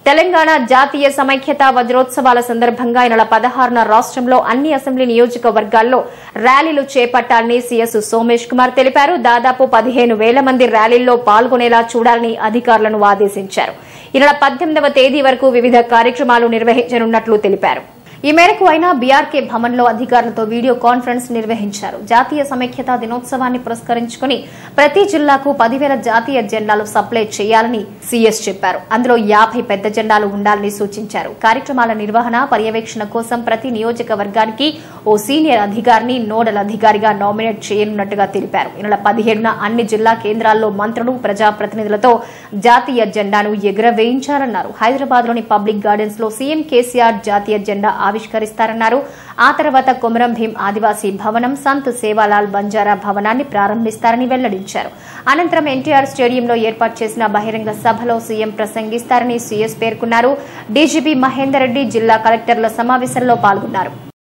తెలంగాణ జాతీయ సమైక్యత వజ్రోత్సవాల సందర్భంగా ఈ నెల పదహారున రాష్ట్రంలో అన్ని అసెంబ్లీ నియోజకవర్గాల్లో ర్యాలీలు చేపట్టాలని సీఎస్ సోమేష్ కుమార్ తెలిపారు దాదాపు పదిహేను వేల మంది ర్యాలీల్లో పాల్గొనేలా చూడాలని అధికారులను ఆదేశించారు ఈ నెల పద్దెనిమిదవ తేదీ వరకు వివిధ కార్యక్రమాలు నిర్వహించనున్నట్లు తెలిపారు ఈ మేరకు ఆయన బీఆర్కే భవన్లో అధికారులతో వీడియో కాన్ఫరెన్స్ నిర్వహించారు జాతీయ సమైక్యత దినోత్సవాన్ని పురస్కరించుకుని ప్రతి జిల్లాకు పదివేల జాతీయ జెండాలు సప్లై చేయాలని సీఎస్ చెప్పారు అందులో యాభై పెద్ద జెండాలు ఉండాలని సూచించారు కార్యక్రమాల నిర్వహణ పర్యవేక్షణ కోసం ప్రతి నియోజకవర్గానికి ఓ సీనియర్ అధికారిని నోడల్ అధికారిగా నామినేట్ చేయనున్నట్టుగా తెలిపారు ఈ నెల పదిహేడున అన్ని జిల్లా కేంద్రాల్లో మంత్రులు ప్రజాప్రతినిధులతో జాతీయ జెండాను ఎగురవేయించారన్నారు హైదరాబాద్ లోని పబ్లిక్ గార్డెన్స్ లో సీఎం కేసీఆర్ జాతీయ జెండా ఆవిష్కరిస్తారన్నారు ఆ తర్వాత కొమరం భీం ఆదివాసీ భవనం సంత్ సేవాలాల్ బంజారా భవనాన్ని ప్రారంభిస్తారని వెల్లడించారు అనంతరం ఎన్టీఆర్ స్టేడియంలో ఏర్పాటు చేసిన బహిరంగ సభలో సీఎం ప్రసంగిస్తారని సీఎస్ పేర్కొన్నారు డీజీపీ మహేందర్ రెడ్డి జిల్లా కలెక్టర్ల సమావేశంలో పాల్గొన్నారు